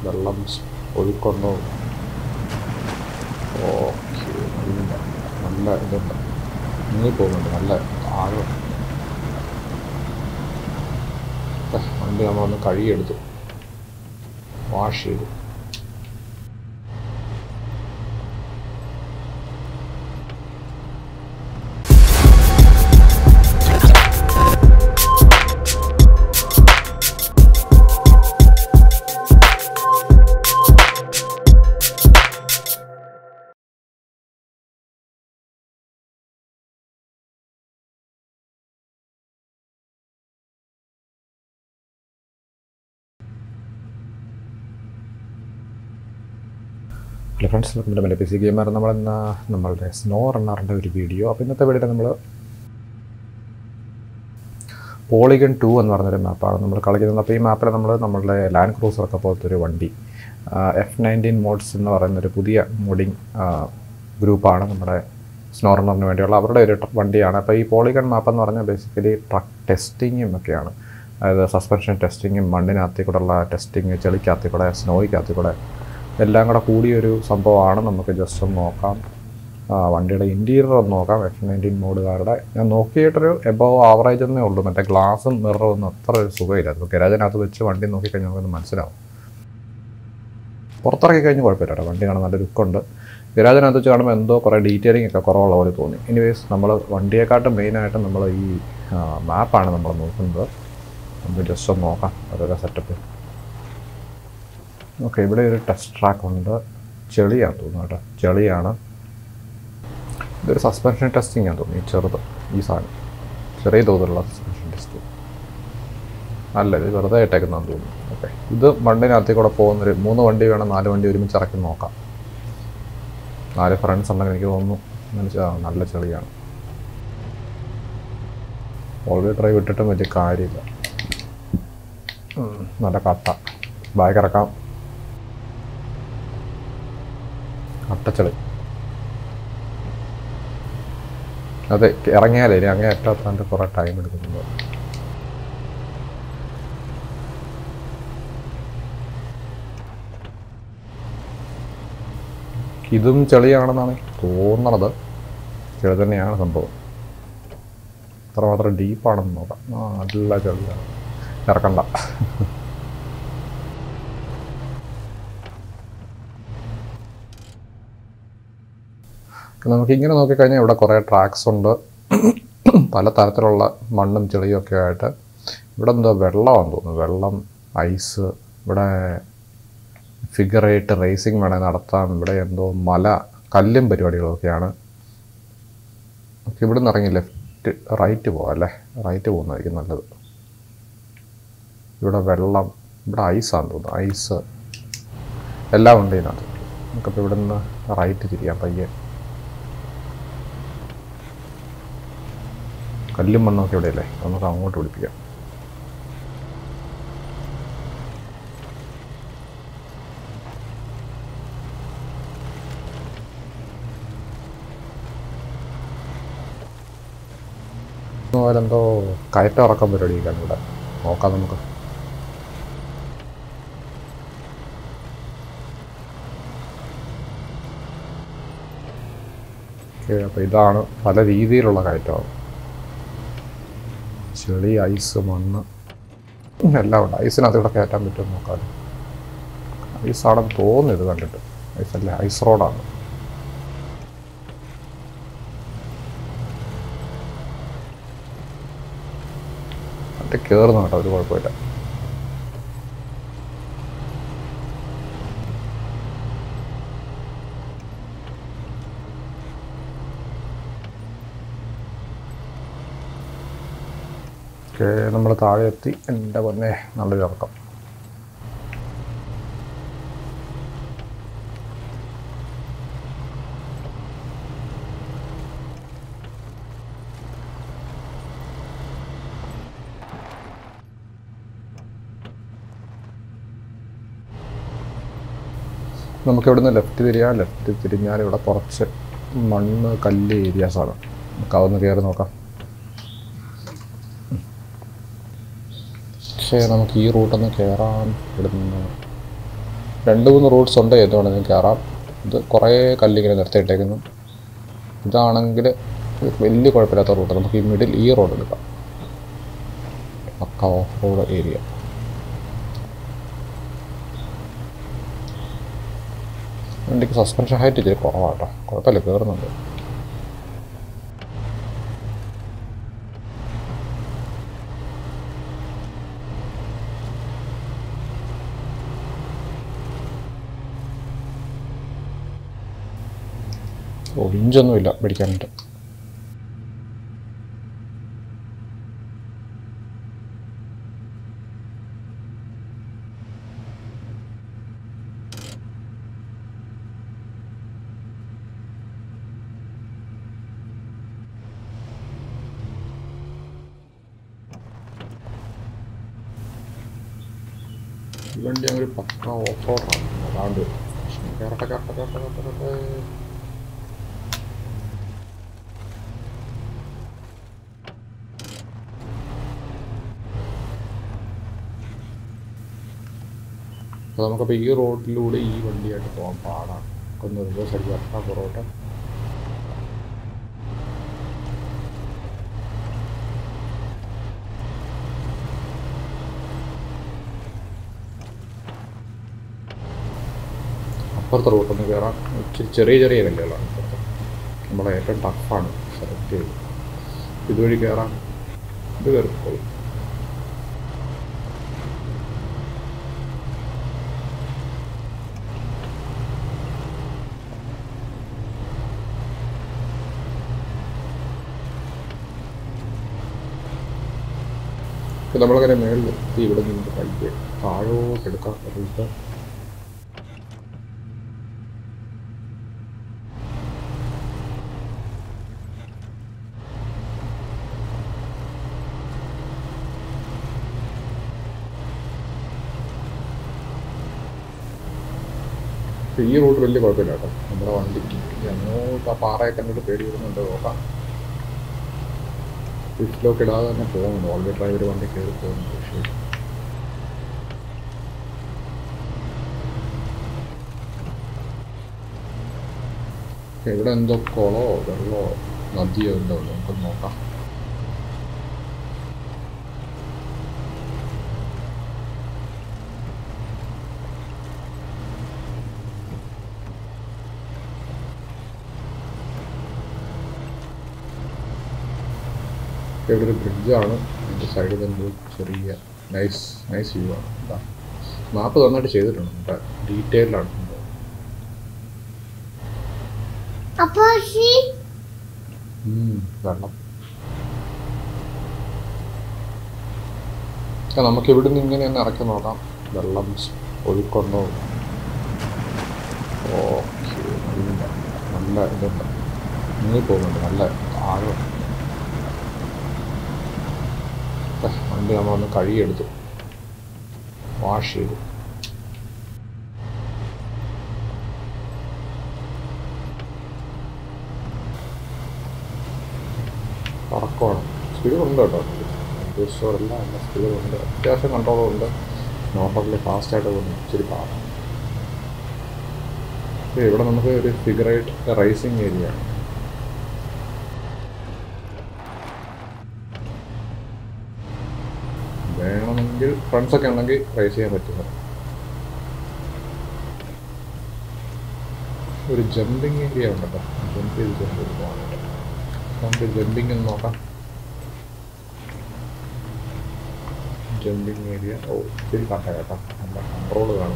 വെള്ളം സ് ഒഴുക്കുണ്ടോ ഓക്കെ നല്ല നല്ല ഇതുണ്ട് നീങ്ങി പോകുന്നുണ്ട് നല്ല ആഴം ഏ, വണ്ടി നമ്മളൊന്ന് കഴുകിയെടുത്തു വാഷ് ചെയ്തു hello friends welcome to P C gamer നമ്മളിന്ന് നമ്മളുടെ സ്നോ റണ്ണറിൻ്റെ ഒരു വീഡിയോ അപ്പോൾ ഇന്നത്തെ വീഡിയോയിൽ നമ്മൾ പോളിഗൺ ടു എന്ന് പറഞ്ഞൊരു മാപ്പാണ് നമ്മൾ കളിക്കുന്നത് അപ്പോൾ ഈ മാപ്പിൽ നമ്മൾ നമ്മളുടെ ലാൻഡ് ക്രൂസറൊക്കെ പോലത്തെ ഒരു വണ്ടി എഫ് നയൻറ്റീൻ മോഡ്സ് എന്ന് പറയുന്നൊരു പുതിയ മോഡിങ് ഗ്രൂപ്പാണ് നമ്മുടെ സ്നോ റണ്ണറിന് വേണ്ടിയുള്ള അവരുടെ ഒരു ട്ര- വണ്ടിയാണ് അപ്പോൾ ഈ പോളിഗൺ മാപ്പ് എന്ന് പറഞ്ഞാൽ ബേസിക്കലി ട്രക്ക് ടെസ്റ്റിങ്ങും ഒക്കെയാണ് അതായത് സസ്പെൻഷൻ ടെസ്റ്റിങ്ങും മണ്ണിനകത്തിൽ കൂടെയുള്ള ടെസ്റ്റിങ് ചെളിക്കകത്തിൽ കൂടെ സ്നോയ്ക്കകത്തിൽ കൂടെ എല്ലാം കൂടെ കൂടിയൊരു സംഭവമാണ് നമുക്ക് ജസ്റ്റ് ഒന്ന് നോക്കാം ആ, വണ്ടിയുടെ ഇൻറ്റീരിയർ ഒന്ന് നോക്കാം എഫ് നയൻറ്റീൻ മോഡുകാരുടെ ഞാൻ നോക്കിയിട്ടൊരു എബോവ് ആവറേജ് എന്നേ ഉള്ളൂ മറ്റേ ഗ്ലാസും മിററും ഒന്നും അത്ര ഒരു സുഖമില്ല അത് ഗരാജിനകത്ത് വെച്ച് വണ്ടി നോക്കിക്കഴിഞ്ഞാൽ നമുക്കൊന്ന് മനസ്സിലാവും പുറത്തിറക്കി കഴിഞ്ഞ് കുഴപ്പമില്ല കേട്ടോ വണ്ടി കാണാൻ നല്ല ലുക്കുണ്ട് ഗരാജിനകത്ത് വെച്ച് കാണുമ്പോൾ എന്തോ കുറേ ഡീറ്റെയിലിംഗ് ഒക്കെ കുറവുള്ള പോലെ തോന്നി എനിവേസ് നമ്മൾ വണ്ടിയെക്കാട്ടും മെയിനായിട്ട് നമ്മൾ ഈ മാപ്പാണ് നമ്മൾ നോക്കുന്നത് നമുക്ക് ജസ്റ്റ് ഒന്ന് നോക്കാം ഓരോരോ സെറ്റപ്പ് ഓക്കെ ഇവിടെ ഒരു ടെസ്റ്റ് ട്രാക്ക് ഉണ്ട് ചെളിയാന്ന് തോന്നുന്നു കേട്ടോ ചെളിയാണ് ഇതൊരു സസ്പെൻഷൻ ടെസ്റ്റിംഗ് ആണെന്ന് തോന്നുന്നു ഈ ചെറുത് ഈ സാധനം ചെറിയ തോതിലുള്ള സസ്പെൻഷൻ ടെസ്റ്റിംഗ് അല്ല ഇത് വെറുതെ ഇട്ടേക്കുന്നതെന്ന് തോന്നുന്നു ഓക്കെ ഇത് മണ്ണിനകത്തിൽ കൂടെ പോകുന്നൊരു മൂന്ന് വണ്ടി വേണം നാല് വണ്ടി ഒരുമിച്ച് ഇറക്കി നോക്കാം നാല് ഫ്രണ്ട്സ് ഉണ്ടെങ്കിൽ എനിക്ക് തോന്നുന്നു നല്ല ചെ- ആ, നല്ല ചെളിയാണ് ഓൾറെഡി ഡ്രൈവ് ഇട്ടിട്ടും വലിയ കാര്യമില്ല ഉം, നല്ല കട്ട ബാഗ് ഇറക്കാം അട്ടച്ചളി അതെ ഇറങ്ങിയാലേ ഇനി അങ്ങേ അറ്റാത്താണ്ട് കുറേ ടൈം എടുക്കുന്നുണ്ട് ഇതും ചെളിയാണെന്നാണ് തോന്നണത് ചെളി തന്നെയാണ് സംഭവം അത്രമാത്രം ഡീപ്പാണെന്ന് നോക്കാം ആ നല്ല ചെളിയാണ് ഇറക്കണ്ട നമുക്കിങ്ങനെ നോക്കിക്കഴിഞ്ഞാൽ ഇവിടെ കുറേ ട്രാക്സ് ഉണ്ട് പല തരത്തിലുള്ള മണ്ണും ചെളിയും ഒക്കെ ആയിട്ട് ഇവിടെ എന്തോ വെള്ളമാണെന്ന് തോന്നുന്നു വെള്ളം ഐസ് ഇവിടെ ഫിഗർ എയ്റ്റ് റേസിംഗ് വേണേൽ നടത്താം ഇവിടെ എന്തോ മല കല്ലും പരിപാടികളൊക്കെയാണ് നമുക്ക് ഇവിടെ നിന്ന് ഇറങ്ങി ലെഫ്റ്റ് റൈറ്റ് പോവാം അല്ലേ റൈറ്റ് പോകുന്നതായിരിക്കും നല്ലത് ഇവിടെ വെള്ളം ഇവിടെ ഐസാന്ന് തോന്നുന്നു ഐസ് എല്ലാം ഉണ്ട് ഇതിനകത്ത് നമുക്കപ്പോൾ ഇവിടെ നിന്ന് റൈറ്റ് തിരിയാം പയ്യെ കല്ലും മണ്ണൊക്കെ ഇവിടെയല്ലേ നമുക്ക് അങ്ങോട്ട് പിടിപ്പിക്കാം എന്തോ കയറ്റം ഇറക്കം പരിപാടിയൊക്കെയാണ് ഇവിടെ നോക്കാം നമുക്ക് ഓക്കെ അപ്പോൾ ഇതാണ് പല രീതിയിലുള്ള കയറ്റമാണ് ചെളി ഐസ് മണ്ണ് എല്ലാം ഉണ്ട് ഐസിനകത്ത് ഇവിടെ കയറ്റാൻ പറ്റുമെന്ന് നോക്കാം ഐസാണെന്ന് തോന്നുന്നു ഇത് കണ്ടിട്ട് ഐസല്ല ഐസ് റോഡാണ് മറ്റേ കയറുന്നു കേട്ടോ ഒരു കുഴപ്പമില്ല ഓക്കെ നമ്മൾ താഴെ എത്തി എൻ്റെ പൊന്നെ നല്ലൊരു ഇറക്കം നമുക്ക് ഇവിടുന്ന് ലെഫ്റ്റ് തിരിയാം ലെഫ്റ്റ് തിരിഞ്ഞാൽ ഇവിടെ കുറച്ച് മണ്ണ് കല്ല് ഏരിയാസാണ് നമുക്ക് അതൊന്ന് കയറി നോക്കാം പക്ഷേ നമുക്ക് ഈ റൂട്ടൊന്ന് കയറാൻ ഇവിടുന്ന് രണ്ട് മൂന്ന് റൂട്ട്സ് ഉണ്ട് ഏത് വേണമെങ്കിലും കയറാം ഇത് കുറേ കല്ലിങ്ങനെ നിർത്തിയിട്ടേക്കുന്നു ഇതാണെങ്കിൽ വലിയ കുഴപ്പമില്ലാത്ത റൂട്ട് നമുക്ക് ഈ മിഡിൽ ഈ റോഡ് എടുക്കാം പക്ക ഓഫ് റോഡ് ഏരിയ വണ്ടിക്ക് സസ്പെൻഷൻ ഹൈറ്റ് ഇച്ചിരി കുറവാട്ടോ കുഴപ്പമില്ല കയറുന്നുണ്ട് ഓ വിഞ്ചൊന്നുമില്ല പിടിക്കാനായിട്ട് ഈ വണ്ടി അങ്ങനെ പക്ക ഓഫ് റോഡാണ് അതാണ്ട് കയറട്ടെ കയറട്ടെ കയറട്ടെ കയറട്ടെ കയറട്ടെ അപ്പോൾ നമുക്കപ്പോൾ ഈ റോഡിലൂടെ ഈ വണ്ടിയായിട്ട് പോകാൻ പാടാണ് ഒന്ന് റിവേഴ്സ് അടിച്ച് വരണം പുറകോട്ട് അപ്പുറത്തെ റൂട്ടൊന്ന് കയറാം ഇച്ചിരി ചെറിയ ചെറിയ കല്ലുകളാണ് ഇപ്പുറത്ത് നമ്മളെ ഏറ്റവും ടഫാണ് സെലക്ട് ചെയ്ത് ഇതുവഴി കയറാം ഇത് കയറിപ്പോയി ഇപ്പം നമ്മളങ്ങനെ മേളിൽ എത്തി ഇവിടെ നിന്ന് പയ്യെ താഴോട്ട് എടുക്കാം റൂട്ട് പക്ഷേ ഈ റൂട്ട് വലിയ കുഴപ്പമില്ല കേട്ടോ നമ്മുടെ വണ്ടിക്ക് അങ്ങോട്ട് ആ പാറയെ കണ്ടിട്ട് പേടി വരുന്നുണ്ട് നോക്കാം സ്വിച്ചിലൊക്കെ ഇടാതെ തന്നെ പോകുന്നുണ്ട് ഓൾറെഡി ഡ്രൈവർ വണ്ടി കയറി പോകുന്നുണ്ട് പക്ഷേ ഇവിടെ എന്തോ കുളമോ വെള്ളമോ നദിയോ എന്തോ ഉണ്ട് നമുക്കൊന്ന് നോക്കാം ഇവിടെ ഒരു ബ്രിഡ്ജാണ് അതിൻ്റെ സൈഡിൽ എന്തോ ചെറിയ നൈസ് നൈസ് വ്യൂ ആണ് എന്താ മാപ്പ് നന്നായിട്ട് ചെയ്തിട്ടുണ്ട് നമ്മുടെ ഡീറ്റെയിൽഡാണ് സംഭവം അപ്പൊ ഈ ഉം, വെള്ളം ആ, നമുക്ക് ഇവിടുന്ന് ഇങ്ങനെ ഒന്ന് ഇറക്കി നോക്കാം വെള്ളം സ് ഒഴുക്കുണ്ടോ ഓക്കെ നല്ല നല്ല ഇതുണ്ട് നീങ്ങി പോകുന്നുണ്ട് നല്ല ആഴം ഏ, വണ്ടി നമ്മളൊന്ന് കഴുകിയെടുത്തു വാഷ് ചെയ്തു ഉറക്കമാണ് സ്പീഡ് ഉണ്ട് കേട്ടോ ഉദ്ദേശിച്ചവരെല്ലാം നല്ല സ്പീഡ് ഉണ്ട് അത്യാവശ്യം കൺട്രോളും ഉണ്ട് നോർമലി ഫാസ്റ്റായിട്ട് പോകുന്നു ഇച്ചിരി പാടാണ് പക്ഷേ ഇവിടെ നമുക്ക് ഒരു ഫിഗറേറ്റ് റൈസിങ് ഏരിയ ആണ് വേണമെങ്കിൽ ഫ്രണ്ട്സൊക്കെ ഉണ്ടെങ്കിൽ റൈസ് ചെയ്യാൻ പറ്റുന്നത് ഒരു ജമ്പിങ് ഏരിയ ഉണ്ടല്ലോ ജമ്പ് ചെയ്ത് ജമ്പ് ചെയ്ത് പോകാനായിട്ട് നമുക്ക് ജമ്പിങ് ഒന്ന് നോക്കാം ജമ്പിങ് ഏരിയ ഓ ഇത്തിരി കണ്ട കേട്ടോ നല്ല കൺട്രോൾ കാണും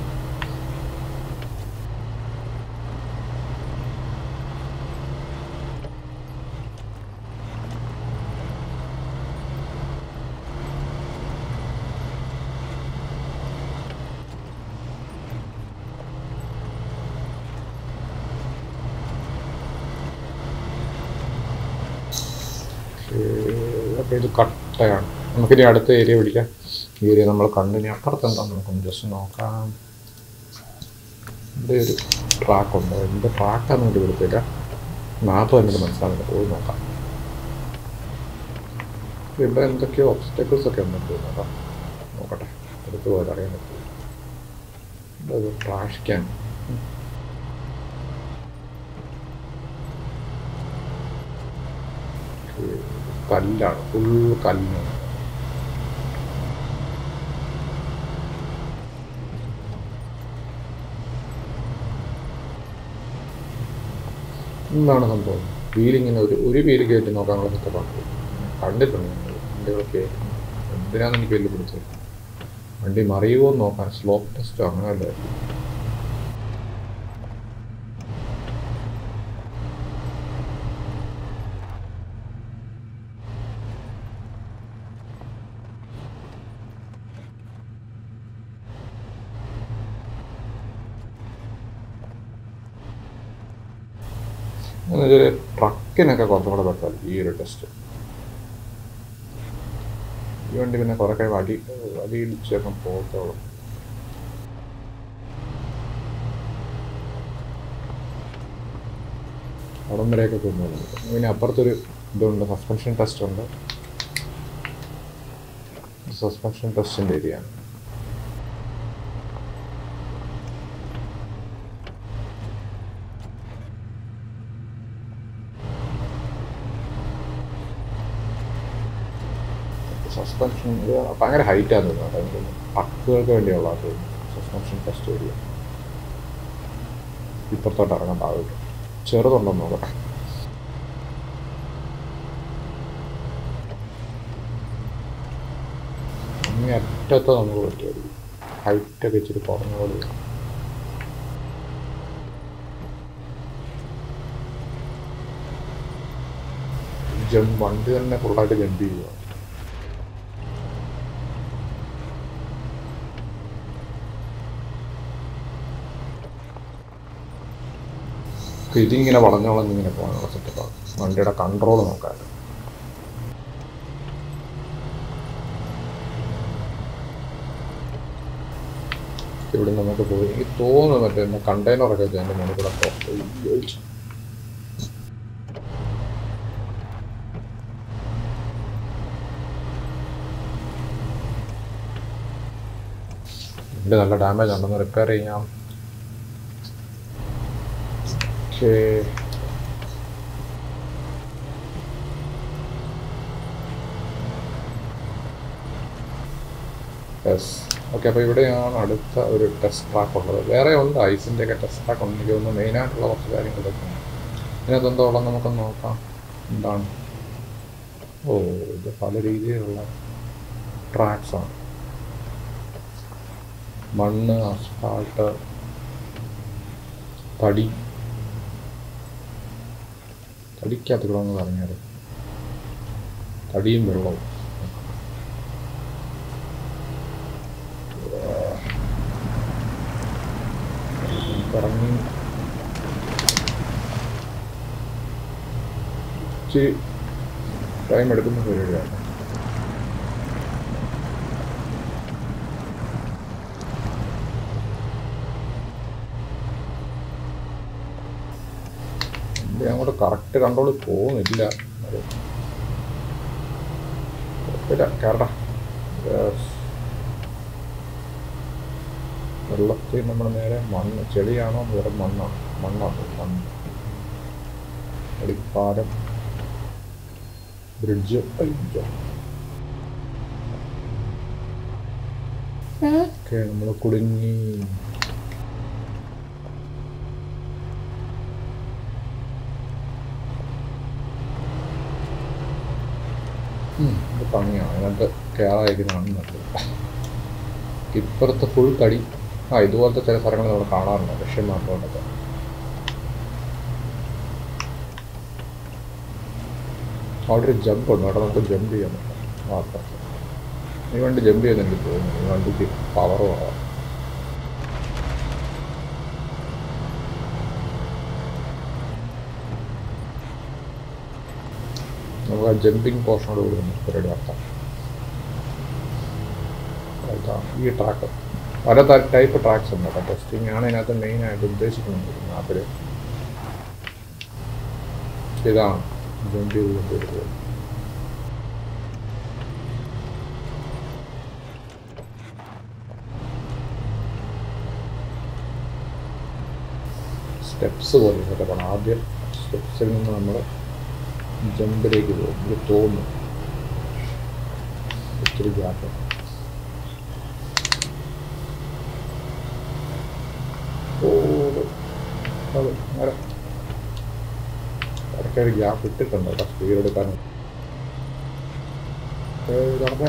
അപ്പോൾ ഇത് കട്ടയാണ് നമുക്കിനി അടുത്ത ഏരിയ പിടിക്കാം ഈ ഏരിയ നമ്മൾ കണ്ടിനി അപ്പുറത്ത് എന്താ നമുക്കൊന്ന് ജസ്റ്റ് നോക്കാം ഇവിടെ ഒരു ട്രാക്ക് ഉണ്ട് എന്ത് ട്രാക്കാന്ന് വേണ്ടി കൊടുത്തില്ല മാപ്പ് കണ്ടിട്ട് മനസ്സിലാകുന്നില്ല പോയി നോക്കാം ഇവിടെ എന്തൊക്കെയോ ഒബ്സ്റ്റക്കിൾസ് ഒക്കെ ഉണ്ടെന്ന് തോന്നുന്നു കേട്ടോ നോക്കട്ടെ അടുത്ത് പോയത് അറിയാൻ പറ്റും അത് ട്രാഷ് ക്യാൻ കല്ലാണ് ഫുൾ കല്ലാണ് എന്താണ് സംഭവം വീലിങ്ങനെ ഒരു ഒരു വീല് കയറ്റി നോക്കാനുള്ള സെറ്റപ്പാണ് കണ്ടിട്ടുണ്ട് ഞങ്ങൾ വണ്ടികൾ കയറ്റി എന്തിനാന്ന് എനിക്ക് വലിയ പിടിച്ചത് വണ്ടി മറിയുമോ എന്ന് നോക്കാൻ സ്ലോപ്പ് ടെസ്റ്റോ അങ്ങനെ അല്ലേ എന്നുവെച്ചാൽ ട്രക്കിനൊക്കെ കുറച്ചും കൂടെ ബെറ്റർ ഈ ഒരു ടെസ്റ്റ് ഈ വണ്ടി പിന്നെ കുറെ കഴിയുമ്പോൾ അടി അടിയിടിച്ചൊക്കെ പോകത്തോളൂ അവിടം വരെയൊക്കെ കൊണ്ടുപോകും പിന്നെ അപ്പുറത്തൊരു ഇതുണ്ട് സസ്പെൻഷൻ ടെസ്റ്റ് ഉണ്ട് സസ്പെൻഷൻ ടെസ്റ്റിൻ്റെ ഏരിയ ആണ് സസ്പെൻഷൻ ഇത് ഭയങ്കര ഹൈറ്റാന്ന് തോന്നുന്നു എനിക്ക് ട്രക്കുകൾക്ക് വേണ്ടിയുള്ള സസ്പെൻഷൻ ടെസ്റ്റ് ഏരിയ ഇപ്പുറത്തോട്ട് ഇറങ്ങാൻ താഴോട്ട് ചെറുതുണ്ടെന്ന് നോക്കട്ടെ അങ്ങേ അറ്റത്ത് നമുക്ക് പറ്റുമായിരിക്കും ഹൈറ്റൊക്കെ ഇച്ചിരി കുറഞ്ഞ പോലെ ജം വണ്ടി തന്നെ ഫുള്ളായിട്ട് ജമ്പ് ചെയ്യുക ഇതിങ്ങനെ വളഞ്ഞു വളഞ്ഞ് ഇങ്ങനെ പോകാനുള്ള സെറ്റപ്പാണ് വണ്ടിയുടെ കൺട്രോൾ നോക്കാൻ ഇവിടെ നമുക്ക് പോയി എനിക്ക് തോന്നുന്നു മറ്റേ എൻ്റെ കണ്ടെയ്നറൊക്കെ വെച്ച് എൻ്റെ മുകളിൽ കൂടെ പുറത്ത് വണ്ടി നല്ല ഡാമേജ് ഉണ്ടെന്ന് റിപ്പയർ ചെയ്യാം ഓക്കേ യെസ് ഓക്കെ അപ്പോൾ ഇവിടെയാണ് അടുത്ത ഒരു ടെസ്റ്റ് ട്രാക്ക് ഉള്ളത് വേറെ ഉണ്ട് ഐസിൻ്റെ ഒക്കെ ടെസ്റ്റ് ട്രാക്ക് ഉണ്ട് എനിക്ക് തോന്നുന്നു മെയിനായിട്ടുള്ള കുറച്ച് കാര്യങ്ങളൊക്കെ ഇതിനകത്ത് എന്തോ ഉള്ളത് നമുക്കൊന്ന് നോക്കാം എന്താണ് ഓ ഇത് പല രീതിയിലുള്ള ട്രാക്സാണ് മണ്ണ് അസ്ഫാൾട്ട് തടി തടിക്കകത്ത് കൂടെ ഒന്ന് പറഞ്ഞാൽ തടിയും വെള്ളവും ഇറങ്ങി ഇച്ചിരി ടൈം എടുക്കുന്ന പരിപാടിയാണ് ഇത് അങ്ങോട്ട് കറക്റ്റ് കൺട്രോൾ പോകുന്നില്ല അത് കുഴപ്പമില്ല കയറടാ Yes. വെള്ളത്തിൽ നമ്മൾ നേരെ മണ്ണ് ചെളിയാണോ വേറെ മണ്ണാണ് മണ്ണാണ് മണ്ണ് അടിപ്പാലം ബ്രിഡ്ജ് അയ്യോ ഓക്കെ നമ്മൾ കുടുങ്ങി ഉം, ഇത് പണിയാണ് അതിനകത്ത് കയറാതിരിക്കുന്നതാണ് നല്ലത് ഇപ്പുറത്ത് ഫുൾ തടി ആ ഇതുപോലത്തെ ചില സ്ഥലങ്ങൾ നമ്മൾ കാണാറുണ്ട് റഷ്യൻ മാപ്പിലോട്ടൊക്കെ അവിടെ ഒരു ജമ്പ് ഉണ്ട് അവിടെ നമുക്ക് ജമ്പ് ചെയ്യാൻ പറ്റും ആ അപ്പുറത്ത് ഈ വണ്ടി ജമ്പ് ചെയ്യുന്ന എനിക്ക് തോന്നുന്നു ഈ വണ്ടിക്ക് പവർ കുറവാണ് നമുക്ക് ആ ജമ്പിങ് പോർഷനോട് കൂടി ഒന്ന് പരിപാടി നടത്താം അതാ ഈ ട്രാക്ക് പല ടൈപ്പ് ട്രാക്സ് ഉണ്ട് കേട്ടോ ടെസ്റ്റിംഗ് ആണ് ഇതിനകത്ത് മെയിനായിട്ട് ഉദ്ദേശിക്കുന്നത് മാപ്പിൽ ഇതാണ് ജമ്പ് ചെയ്ത് കൊണ്ടുവരുന്നത് സ്റ്റെപ്സ് പോലെ സെറ്റപ്പാണ് ആദ്യം സ്റ്റെപ്സിൽ നിന്ന് നമ്മൾ ജമ്പിലേക്ക് പോകും എനിക്ക് തോന്നുന്നു ഒത്തിരി ഗ്യാപ്പ് ഓ അത് നേരെ ഇടയ്ക്ക് ഒരു ഗ്യാപ്പ് ഇട്ടിട്ടുണ്ട് കേട്ടോ സ്പീഡ് എടുക്കാൻ ഓക്കെ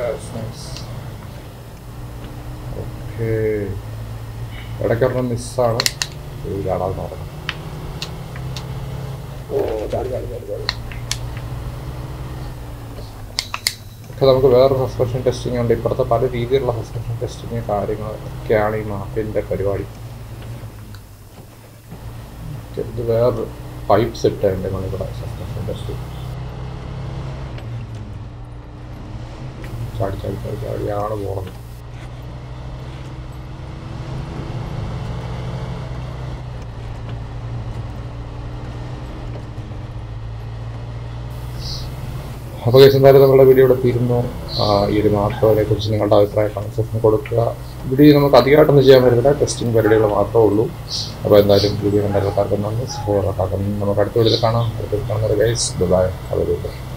ഇടയ്ക്കൊരെണ്ണം മിസ്സാണ് ചാടാതെ നോക്കണം ഓ ചാടി ചാടി ചാടി ചാടി ഒക്കെ നമുക്ക് വേറെ സസ്പെൻഷൻ ടെസ്റ്റിംഗ് ഉണ്ട് ഇപ്പുറത്തെ പല രീതിയിലുള്ള സസ്പെൻഷൻ ടെസ്റ്റിങ് കാര്യങ്ങൾ ഒക്കെയാണ് ഈ മാപ്പിൻ്റെ പരിപാടി ഇത് വേറെ പൈപ്പ് സെറ്റ് ഉണ്ട് നമ്മളിവിടെ സസ്പെൻഷൻ ടെസ്റ്റ് ചാടി ചാടി ചാടി ചാടിയാണ് പോകുന്നത് അപ്പോൾ കേസ് എന്തായാലും നമ്മുടെ വീഡിയോ ഇവിടെ തീരുന്നു ആ, ഈ ഒരു മാർക്കോനെ കുറിച്ച് നിങ്ങളുടെ അഭിപ്രായം കമന്റ് സെക്ഷനിൽ കൊടുക്കുക വീഡിയോ നമുക്ക് അധികമായിട്ടൊന്നും ചെയ്യാൻ പറ്റില്ല ടെസ്റ്റിംഗ് പരിപാടികൾ മാത്രമേ ഉള്ളൂ അപ്പോൾ എന്തായാലും വീഡിയോ കണ്ടാൽ എല്ലാവർക്കും നന്ദി സപ്പോർട്ട് നമുക്ക് അടുത്ത വീഡിയോയിൽ കാണാം അടുത്ത കാണുന്നത് ഗൈസ് ബൈ അത്